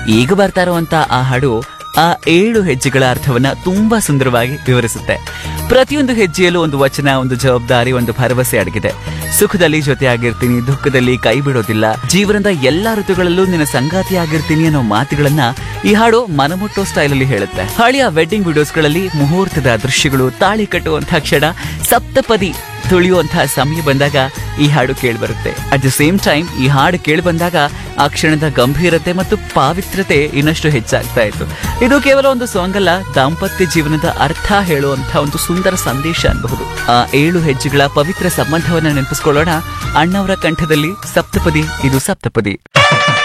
ಈಗ ಬರ್ತಾ ಇರುವಂತ ಆ ಹಾಡು ಆ ಏಳು ಹೆಜ್ಜೆಗಳ ಅರ್ಥವನ್ನ ತುಂಬಾ ಸುಂದರವಾಗಿ ವಿವರಿಸುತ್ತೆ ಪ್ರತಿಯೊಂದು ಹೆಜ್ಜೆಯಲ್ಲೂ ಒಂದು ವಚನ ಒಂದು ಜವಾಬ್ದಾರಿ ಒಂದು ಭರವಸೆ ಅಡಗಿದೆ ಸುಖದಲ್ಲಿ ಜೊತೆಯಾಗಿರ್ತೀನಿ ದುಃಖದಲ್ಲಿ ಕೈ ಬಿಡೋದಿಲ್ಲ ಜೀವನದ ಎಲ್ಲಾ ಋತುಗಳಲ್ಲೂ ನಿನ್ನ ಸಂಗಾತಿ ಆಗಿರ್ತೀನಿ ಅನ್ನೋ ಮಾತುಗಳನ್ನ ಈ ಹಾಡು ಮನಮುಟ್ಟೋ ಸ್ಟೈಲ್ ಅಲ್ಲಿ ಹೇಳುತ್ತೆ ಹಳೆಯ ವೆಡ್ಡಿಂಗ್ ವಿಡಿಯೋಸ್ಗಳಲ್ಲಿ ಮುಹೂರ್ತದ ದೃಶ್ಯಗಳು ತಾಳಿ ಕಟ್ಟುವಂತಹ ಕ್ಷಣ ಸಪ್ತಪದಿ ತುಳಿಯುವಂತಹ ಸಮಯ ಬಂದಾಗ ಈ ಹಾಡು ಕೇಳಿಬರುತ್ತೆ ಅಟ್ ದ ಸೇಮ್ ಟೈಮ್ ಈ ಹಾಡು ಕೇಳಿ ಬಂದಾಗ ಆ ಕ್ಷಣದ ಗಂಭೀರತೆ ಮತ್ತು ಪಾವಿತ್ರ್ಯತೆ ಇನ್ನಷ್ಟು ಹೆಚ್ಚಾಗ್ತಾ ಇತ್ತು ಇದು ಕೇವಲ ಒಂದು ಸಾಂಗ್ ಅಲ್ಲ ದಾಂಪತ್ಯ ಜೀವನದ ಅರ್ಥ ಹೇಳುವಂತಹ ಒಂದು ಸುಂದರ ಸಂದೇಶ ಅನ್ಬಹುದು ಆ ಏಳು ಹೆಜ್ಜೆಗಳ ಪವಿತ್ರ ಸಂಬಂಧವನ್ನ ನೆನಪಿಸ್ಕೊಳ್ಳೋಣ ಅಣ್ಣವರ ಕಂಠದಲ್ಲಿ ಸಪ್ತಪದಿ ಇದು ಸಪ್ತಪದಿ